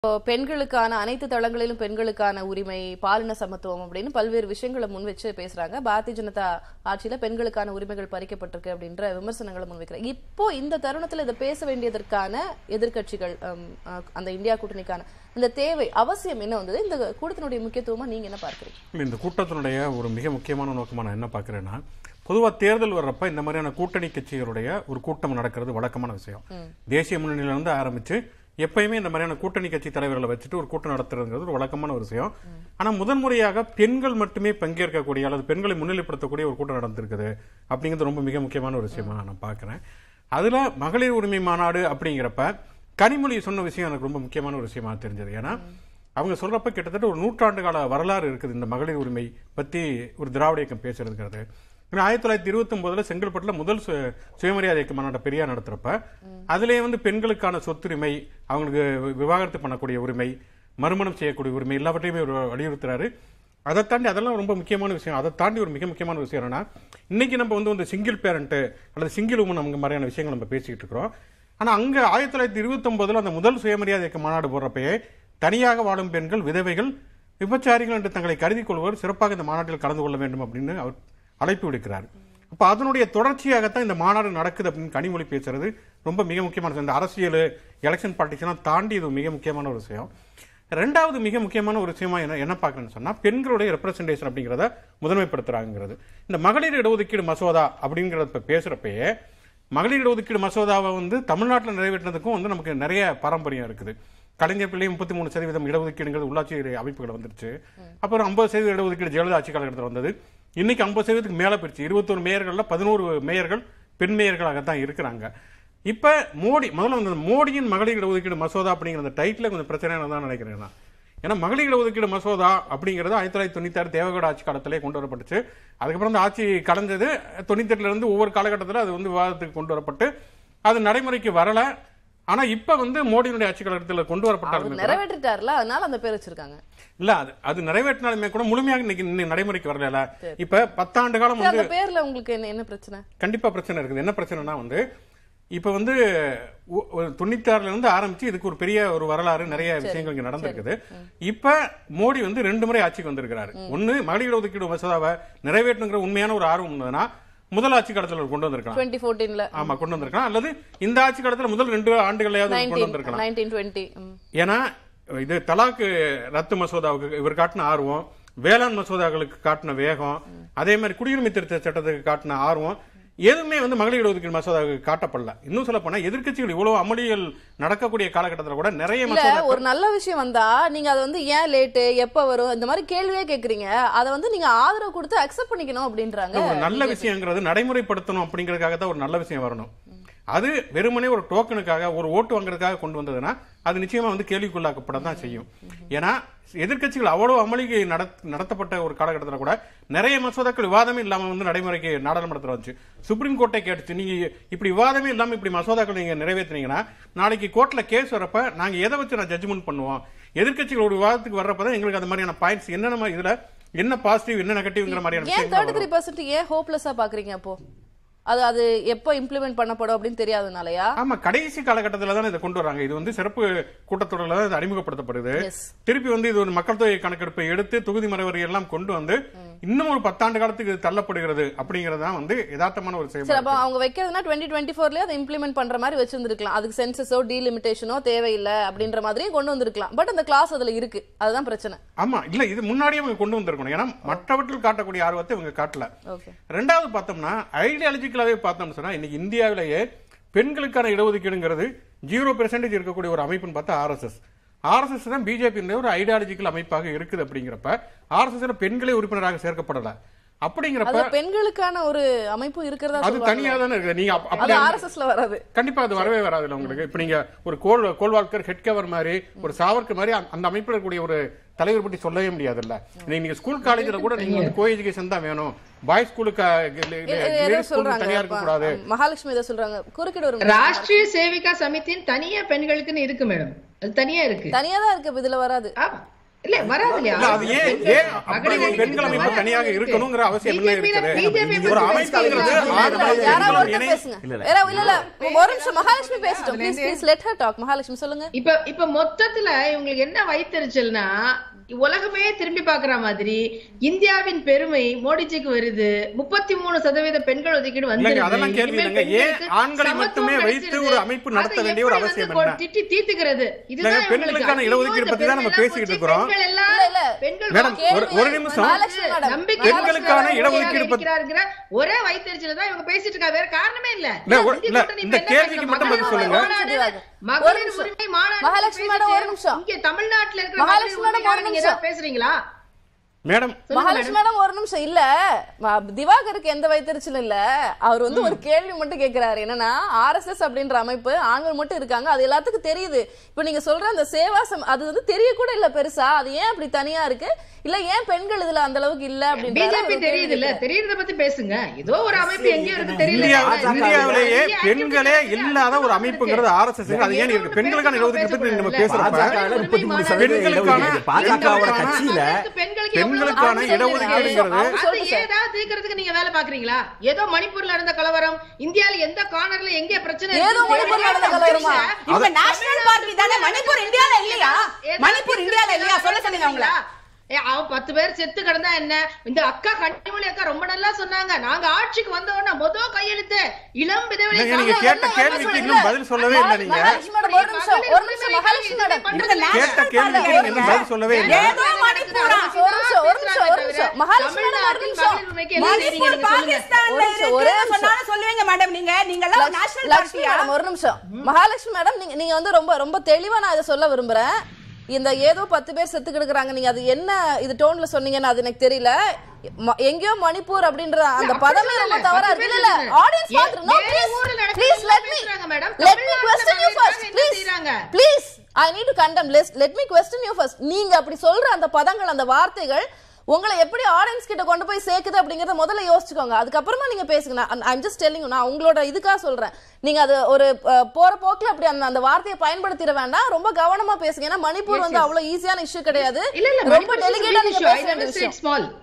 இப்போ பெண்களுக்கான அனைத்து தளங்களிலும் பெண்களுக்கான உரிமை பாலின சமத்துவம் அப்படின்னு பல்வேறு விஷயங்களை முன் வச்சு பேசுறாங்க பாரதிய ஜனதா ஆட்சியில பெண்களுக்கான உரிமைகள் பறிக்கப்பட்டிருக்கு அப்படின்ற விமர்சனங்களை முன்வைக்கிறாங்க இப்போ இந்த தருணத்துல இதை பேச வேண்டியதற்கான எதிர்க்கட்சிகள் ஹம், அஹ், அந்த இந்தியா கூட்டணிக்கான இந்த தேவை அவசியம் என்ன வந்தது இந்த கூட்டத்தினுடைய முக்கியத்துவமா நீங்க என்ன பார்க்கறீங்க இல்ல, இந்த கூட்டத்தினுடைய ஒரு மிக முக்கியமான நோக்கமா நான் என்ன பார்க்குறேன்னா பொதுவாக தேர்தல் வர்றப்ப இந்த மாதிரியான கூட்டணி கட்சிகளுடைய ஒரு கூட்டம் நடக்கிறது வழக்கமான விஷயம் தேசிய முன்னணியில இருந்து ஆரம்பிச்சு எப்பயுமே இந்த மாதிரியான கூட்டணி கட்சி தலைவர்களை வச்சுட்டு ஒரு கூட்டம் நடத்துறதுங்கிறது ஒரு வழக்கமான ஒரு விஷயம் ஆனா முதன்முறையாக பெண்கள் மட்டுமே பங்கேற்கக்கூடிய அல்லது பெண்களை முன்னிலைப்படுத்தக்கூடிய ஒரு கூட்டம் நடந்திருக்குது அப்படிங்கிறது ரொம்ப மிக முக்கியமான ஒரு விஷயமா நான் பார்க்கிறேன் அதுல மகளிர் உரிமை மாநாடு அப்படிங்கிறப்ப கனிமொழி சொன்ன விஷயம் எனக்கு ரொம்ப முக்கியமான ஒரு விஷயமா தெரிஞ்சது ஏன்னா அவங்க சொல்றப்ப கிட்டத்தட்ட ஒரு நூற்றாண்டு கால வரலாறு இருக்குது இந்த மகளிர் உரிமை பத்தி ஒரு திராவிட இயக்கம் பேசுறதுங்கிறது ஏன்னா ஆயிரத்தி தொள்ளாயிரத்தி இருபத்தி ஒன்பதுல செங்கல்பட்டுல முதல் சு- சுயமரியாதை இயக்க மாநாட்டை பெரியார் நடத்துறப்ப அதுலயே வந்து பெண்களுக்கான சொத்துரிமை அவங்களுக்கு வி- விவாகரத்து பண்ணக்கூடிய உரிமை மறுமணம் செய்யக்கூடிய உரிமை எல்லாவற்றையுமே அவர் வலியுறுத்துறாரு அதை தாண்டி அதெல்லாம் ரொம்ப முக்கியமான விஷயம் அதை தாண்டி ஒரு மிக முக்கியமான விஷயம் என்னன்னா இன்னைக்கு நம்ம வந்து வந்து சிங்கிள் பேரண்ட் அல்லது சிங்கிள் உமன் அவங்க மாதிரியான விஷயங்கள் நம்ம பேசிக்கிட்டு இருக்கிறோம் ஆனா அங்க ஆயிரத்தி தொள்ளாயிரத்தி இருபத்தி அந்த முதல் சுயமரியாதை இயக்க மாநாடு போடுறப்பயே தனியாக வாழும் பெண்கள் விதவைகள் விபச்சாரிகள் என்று தங்களை கருதி கொள்வோர் சிறப்பாக இந்த மாநாட்டில் கலந்து கொள்ள வேண்டும் அப்படின்னு அவர் அழைப்பு விடுக்கிறார் அப்ப அதனுடைய தொடர்ச்சியாகத்தான் இந்த மாநாடு நடக்குது அப்படின்னு கனிமொழி பேசுறது ரொம்ப மிக முக்கியமான விஷயம். இந்த அரசியல் எலெக்ஷன் பாலிட்டிக்ஸ் எல்லாம் தாண்டி இது மிக முக்கியமான ஒரு விஷயம் ரெண்டாவது மிக முக்கியமான ஒரு விஷயமா என்ன என்ன பார்க்கணும்னு சொன்னா பெண்களுடைய ரெப்ரசன்டேஷன் அப்படிங்கிறத முதன்மைப்படுத்துறாங்கிறது இந்த மகளிர் இடஒதுக்கீடு மசோதா அப்படிங்கிறத இப்ப பேசுறப்பயே மகளிர் இடஒதுக்கீடு மசோதாவை வந்து தமிழ்நாட்டில் நிறைவேற்றினதுக்கும் வந்து நமக்கு நிறைய பாரம்பரியம் இருக்குது கலைஞர் பிள்ளை முப்பத்தி மூணு சதவீதம் இடஒதுக்கீடுங்கிறது உள்ளாட்சி அமைப்புகள் வந்துருச்சு அப்புறம் ஐம்பது சதவீத இடஒதுக்கீடு ஜெயலலிதா ஆட்சி காலகட்டத்தில் வந்தது இன்னைக்கு ஐம்பது சதவீதத்துக்கு மேல போயிடுச்சு இருபத்தொரு மேயர்கள்ல பதினோரு மேயர்கள் பெண் மேயர்களாகத்தான் இருக்கிறாங்க இப்ப மோடி முதல்ல வந்து அந்த மோடியின் மகளிர் இடஒதுக்கீடு மசோதா அப்படிங்கிற அந்த டைட்டில் கொஞ்சம் பிரச்சனையானதான் நினைக்கிறேன் நான் ஏன்னா மகளிர் இடஒதுக்கீடு மசோதா அப்படிங்கிறது ஆயிரத்தி தொள்ளாயிரத்தி தொண்ணூத்தாறு தேவகோட ஆட்சி காலத்திலே கொண்டு வரப்பட்டுச்சு அதுக்கப்புறம் அந்த ஆட்சி கலைஞ்சது தொண்ணூத்தெட்டுல இருந்து ஒவ்வொரு காலகட்டத்தில் அது வந்து விவாதத்துக்கு கொண்டு வரப்பட்டு அது நடைமுறைக்கு வரல ஆனா இப்ப வந்து மோடியினுடைய ஆட்சி காலகட்டத்தில் கொண்டு அவர் வரப்பட்டாலுமே கூட- நிறைவேற்றிட்டார்ல அதனால அந்த பேர் வச்சிருக்காங்க இல்ல அது அது நிறைவேற்றினாலுமே கூட முழுமையாக இன்னைக்கு இன்னும் நடைமுறைக்கு வரல இப்ப பத்தாண்டு காலம் வந்து அந்த பேர்ல உங்களுக்கு என்ன என்ன பிரச்சனை கண்டிப்பா பிரச்சனை இருக்குது என்ன பிரச்சனைனா வந்து இப்ப வந்து ஒ- ஒரு தொண்ணூத்தாறுல இருந்து ஆரம்பிச்சு இதுக்கு ஒரு பெரிய ஒரு வரலாறு நிறைய விஷயங்கள் இங்க நடந்திருக்குது இப்ப மோடி வந்து ரெண்டு முறை ஆட்சிக்கு வந்திருக்கிறாரு ஒண்ணு மகளிர் ஒதுக்கீடு மசோதாவை நிறைவேற்றுங்கிற உண்மையான ஒரு ஆர்வம் இருந்ததுன்னா முதல் ஆட்சி காலத்துல அவர் கொண்டு வந்திருக்கலாம் டுவெண்ட்டி ஃபோர்டீன்ல ஆமா கொண்டு வந்திருக்கலாம் அல்லது இந்த ஆட்சி காலத்துல முதல் ரெண்டு ஆண்டுகளையாவது அவர் கொண்டு நைன்டீன் வந்திருக்கலாம் நைன்டீன் டுவெண்ட்டி ஏன்னா இது தலாக்கு ரத்து மசோதாவுக்கு இவர் காட்டின ஆர்வம் வேளாண் மசோதாக்களுக்கு காட்டின வேகம் அதே மாதிரி குடியுரிமை திருத்த சட்டத்துக்கு காட்டின ஆர்வம் எதுவுமே வந்து மகளிர் ஒதுக்கீடு மசோதாவுக்கு காட்டப்படல இன்னும் சொல்ல போனா எதிர்க்கட்சிகள் இவ்வளவு அமளிகள் நடக்கக்கூடிய காலகட்டத்தில் கூட நிறைய இல்ல மசோதா ஒரு நல்ல விஷயம் வந்தா நீங்க அதை வந்து ஏன் லேட்டு எப்ப வரும் இந்த மாதிரி கேள்வியே கேக்குறீங்க அதை வந்து நீங்க ஆதரவு கொடுத்து அக்செப்ட் பண்ணிக்கணும் அப்படின்றாங்க ஒரு நல்ல விஷயங்கிறது நடைமுறைப்படுத்தணும் அப்படிங்கறதுக்காக தான் ஒரு நல்ல விஷயம் வரணும் அது வெறுமனே ஒரு டோக்கனுக்காக ஒரு ஓட்டு வாங்குறதுக்காக கொண்டு வந்ததுன்னா அது நிச்சயமா வந்து கேள்விக்குள்ளாக்கப்பட தான் செய்யும் ஏன்னா எதிர்க்கட்சிகள் அவ்வளவு அமளிகை நடத்- நடத்தப்பட்ட ஒரு காலகட்டத்தில் கூட நிறைய மசோதாக்கள் விவாதமே இல்லாம வந்து நடைமுறைக்கு நாடாளுமன்றத்தில் வந்துச்சு சுப்ரீம் கோர்ட்டை கேட்டுச்சு நீங்க இப்படி விவாதமே இல்லாம இப்படி மசோதாக்கள் நீங்க நிறைவேற்றினீங்கன்னா நாளைக்கு கோர்ட்ல கேஸ் வரப்ப நாங்க எதை வச்சு நான் ஜட்ஜ்மெண்ட் பண்ணுவோம் எதிர்க்கட்சிகள் ஒரு விவாதத்துக்கு வர்றப்பதான் எங்களுக்கு அந்த மாதிரியான பாயிண்ட்ஸ் என்னென்ன மாதிரி இதுல என்ன பாசிட்டிவ் என்ன நெகட்டிவ்ங்கிற மாதிரியான ஏன் விஷயங்கள் தேர்ட்டி வரும். த்ரீ பர்சன்ட் ஏன் ஹோப்லெஸ்ஸா பாக்குறீங்க அப்போ அது அது எப்போ இம்ப்ளிமெண்ட் பண்ணப்படும் அப்படின்னு தெரியாதனாலயா ஆமா கடைசி காலகட்டத்துல தான் இதை கொண்டு வராங்க இது வந்து சிறப்பு கூட்டத்தொடரில் தான் இது அறிமுகப்படுத்தப்படுது Yes. திருப்பி வந்து இது ஒரு மக்கள் தொகை கணக்கெடுப்பை எடுத்து தொகுதி மரவரி எல்லாம் கொண்டு வந்து இன்னும் ஒரு பத்தாண்டு காலத்துக்கு இது தள்ளப்படுகிறது அப்படிங்கிறது தான் வந்து யதார்த்தமான ஒரு சரி செயல் அப்ப அவங்க வைக்கிறதுனா டுவெண்ட்டி டுவெண்ட்டி ஃபோர்லயே அதை இம்ப்ளிமெண்ட் பண்ற மாதிரி வச்சிருந்திருக்கலாம் அதுக்கு சென்சஸோ டீலிமிட்டேஷனோ தேவையில்லை அப்படின்ற மாதிரியும் கொண்டு வந்திருக்கலாம் பட் அந்த கிளாஸ் அதுல இருக்கு அதுதான் பிரச்சனை ஆமா இல்ல இது முன்னாடியே அவங்க கொண்டு வந்திருக்கணும் ஏன்னா மற்றவற்றில் காட்டக்கூடிய ஆர்வத்தை இவங்க காட்டல ஓகே ரெண்டாவது பார்த்தோம்னா ஐடியாலஜிக்கலாவே பார்த்தோம்னு சொன்னா இன்னைக்கு இந்தியாவிலேயே பெண்களுக்கான இடஒதுக்கீடுங்கிறது ஜீரோ பெர்சன்டேஜ் இருக்கக்கூடிய ஒரு அமைப்புன்னு பார்த்தா ஆர்எஸ்எஸ் ஆர்எஸ்எஸ் தான் பிஜேபி ஒரு ஐடியாலஜிக்கல் அமைப்பாக இருக்குது அப்படிங்கிறப்ப ஆர்எஸ்எஸ் பெண்களே உறுப்பினராக சேர்க்கப்படல அப்படிங்கிறப்ப அது பெண்களுக்கான ஒரு அமைப்பு இருக்கிறதா அது சொல்லுவாங்க தனியா தானே இருக்குது நீங்க அப்- அது அப்படி ஆர்எஸ்எஸ்ல வராது கண்டிப்பா அது வரவே வராதுல்ல உங்களுக்கு இப்ப நீங்க ஒரு கோல் கோல்வால்கர் ஹெட்கவர் மாதிரி ஒரு சாவர்கர் மாதிரி அந்த- அந்த அமைப்புல இருக்கக்கூடிய ஒரு தலைவர் பற்றி சொல்லவே முடியாதுல்ல இன்னைக்கு நீங்க ஸ்கூல் காலேஜ்ல கூட நீங்க வந்து கோ எஜுகேஷன் தான் வேணும் பாய்ஸ் ஸ்கூலுக்கு ஏதோ சொல்றாங்க தனியா இருக்க கூடாது அப்ப மகாலட்சுமி இதை சொல்றாங்க குறுக்கிட ஒரு ராஷ்டிரிய சேவிகா சமிதின்னு தனியா பெண்களுக்குன்னு இருக்கு மேடம் அது தனியா இருக்கு தனியா தான் இருக்கு இப்ப இதுல வராது ஆமா இல்ல வராது இல்லையா இல்ல, அது ஏன் ஏன் அப்படி ஒரு பெண்கள் அமைப்பு தனியாக இருக்கணுங்கிற அவசியம் என்ன இருக்குது ஒரு அமைப்புங்கிறது ஆதரவு யாராவது பெண்களும் ஒருத்தர் இணை- பேசுங்க வேற இல்ல இல்ல ஒரு நிமிஷம் மகாலட்சுமி பேசட்டும் please please let her talk Mahalakshmi சொல்லுங்க இப்ப இப்ப மொத்தத்துல இவங்களுக்கு என்ன வைத்தறிச்சல்னா உலகமே திரும்பி பாக்குற மாதிரி இந்தியாவின் பெருமை மோடிஜிக்கு வருது முப்பத்தி மூணு சதவீத பெண்கள் ஒதுக்கீடு இல்லைங்க, வந்துருது. அதெல்லாம் கேள்வி இனிமேல் இல்லைங்க. ஏன் பெண்களுக்கு ஆண்களை சமத்துவம் மட்டுமே வைத்து கிடைச்சிருது. ஒரு அமைப்பு நடத்த அதை வேண்டிய ஒரு எப்படி அவசியம் வந்து என்ன? திட்டி தீர்த்துக்கிறது இதுதான் இல்லைங்க, பெண்களுக்கான இவங்களுக்கு. இடஒதுக்கீடு ஐயோ, பத்தி தான் நம்ம இந்த பேசிக்கிட்டு பெண்கள் இருக்கிறோம். பெண்கள் எல்லாம் இல்ல, இல்ல. பெண்கள் மேடம், வாக்கு ஒரு- ஒரு நிமிஷம். மகாலட்சுமி மேடம் நம்பிக்கை பெண்களுக்கான இடஒதுக்கீடு பத்தி- இருக்கிறாருங்கிற ஒரே வைத்தறிச்சல தான் இவங்க பேசிட்டு இருக்காங்க வேற காரணமே இல்ல இல்ல, ஒரு- இந்திய இல்ல, கூட்டணி இந்த இப்ப என்ன கேள்விக்கு பேசணும்? மட்டும் பதில் மகளிர் சொல்லுங்க. மாநாடு, ஒரு மகளிர் நிமிஷம். உரிமை மாநாடு மகாலட்சுமி மேடம், ஒரு நிமிஷம். இங்க தமிழ்நாட்டுல இருக்கிற மகாலட்சுமி மகளிர் மேடம், ஒரு உரிமைக்காக நீங்க நிமிஷம். ஏதாவது பேசுறீங்களா மேடம் மகாலட்சுமி மேடம் ஒரு நிமிஷம் இல்ல ம- திவாகருக்கு எந்த வைத்தறிச்சலும் இல்ல அவர் வந்து ஒரு கேள்வி மட்டும் கேக்குறாரு என்னன்னா ஆர்எஸ்எஸ் அப்படின்ற அமைப்பு ஆண்கள் மட்டும் இருக்காங்க அது எல்லாத்துக்கும் தெரியுது இப்ப நீங்க சொல்ற அந்த சேவாசம் அது வந்து தெரிய கூட இல்ல பெருசா அது ஏன் அப்படி தனியா இருக்கு இல்ல ஏன் பெண்கள் இதுல அந்த அளவுக்கு இல்ல அப்படின்னு பிஜேபி தெரியுது இல்ல தெரியறத பத்தி பேசுங்க ஏதோ ஒரு அமைப்பு எங்கேயோ இருக்கு தெரியல இந்தியா பாஜக இந்தியாவிலேயே நிறைய பெண்களே activities இல்லாத ஒரு இருக்கு. அமைப்புங்கிறது ஆர்எஸ்எஸ் அது ஏன் இருக்கு பெண்களுக்கான இடஒதுக்கீடு பத்தி நம்ம பேசுறப்ப பாஜக முப்பத்தி மூணு சதவீத பெண்களுக்கான- இடஒதுக்கீடு பாஜகவோட பெண்களுக்கான- கட்சியில பெண்களுக்கு பெண்களுக்கான எவ்வளவு இடஒதுக்கீடுங்கிறது அவங்க அது சொல்லுங்க சார். ஏதாவது தீர்க்கறதுக்கு நீங்க வேலை பாக்குறீங்களா ஏதோ மணிப்பூர்ல நடந்த கலவரம் இந்தியால எந்த கார்னர்ல எங்க பிரச்சனை ஏதோ இருக்குன்னு மணிப்பூர்ல தெரியாத நடந்த கலவரமா? மனுஷன் இவங்க நேஷனல் பார்ட்டி தானே மணிப்பூர் இந்தியால இல்லையா மணிப்பூர் இந்தியால இல்லையா சொல்ல சொல்லுங்க அவங்கள ஏ, அவன் பத்து பேர் செத்து கிடந்தா என்ன இந்த அக்கா கனிமொழி அக்கா ரொம்ப நல்லா சொன்னாங்க நாங்க ஆட்சிக்கு வந்த உடனே மொத கையெழுத்து இளம் விதவை இல்லைங்க, நீங்க கேட்ட கேள்விக்கு இன்னும் பதில் சொல்லவே இல்லை நீங்க மகாலட்சுமி மேடம் ஒரு நிமிஷம் ஒரு நிமிஷம் மகாலட்சுமி மேடம் இவங்க கேட்ட national கேள்விக்கு party நீங்க இன்னும் பதில் சொல்லவே இல்லை ஏதோ மணிப்பூரா ஒரு நிமிஷம், ஒரு நிமிஷம், ஒரு நிமிஷம். மகாலட்சுமி மேடம், ஒரு நிமிஷம். மணிப்பூர் பாகிஸ்தான்ல ஒரு நிமிஷம், ஒரே இருக்குன்னு நிமிஷம். சொன்னாலும் சொல்லுவீங்க மேடம் நீங்க நீங்க எல்லாம் நேஷனல் லட்சுமி பார்ட்டியா மேடம் ஒரு நிமிஷம் மகாலட்சுமி மேடம் நீங்க நீங்க வந்து ரொம்ப ரொம்ப தெளிவா நான் இதை சொல்ல விரும்புறேன் இந்த ஏதோ பத்து பேர் செத்து கிடக்குறாங்க நீங்க அது என்ன இது டோன்ல சொன்னீங்கன்னு அது எனக்கு தெரியல ம- எங்கேயோ மணிப்பூர் அப்படின்ற அந்த பதமே ரொம்ப தவறா இருக்கு இல்ல இல்ல ஆடியன்ஸ் பாத்துரு no please please let me let me question you first please please I need to condemn let let me question you first நீங்க அப்படி சொல்ற அந்த பதங்கள் அந்த வார்த்தைகள் உங்களை எப்படி ஆடியன்ஸ் கிட்ட கொண்டு போய் சேர்க்குது அப்படிங்கறத முதல்ல யோசிச்சுக்கோங்க அதுக்கப்புறமா நீங்க பேசுங்க ஐம் ஜஸ்ட் டெல்லிங் நான் உங்களோட இதுக்காக சொல்றேன் நீங்க அது ஒரு அஹ், போற போக்குல அப்படி அந்த அந்த வார்த்தையை பயன்படுத்திட வேண்டாம் ரொம்ப கவனமா பேசுங்க ஏன்னா மணிப்பூர் வந்து அவ்வளவு ஈஸியான இஷ்யூ கிடையாது இல்ல இல்ல ரொம்ப டெலிகேட்டா நீங்க பேச வேண்டிய விஷயம் ஸ்மால்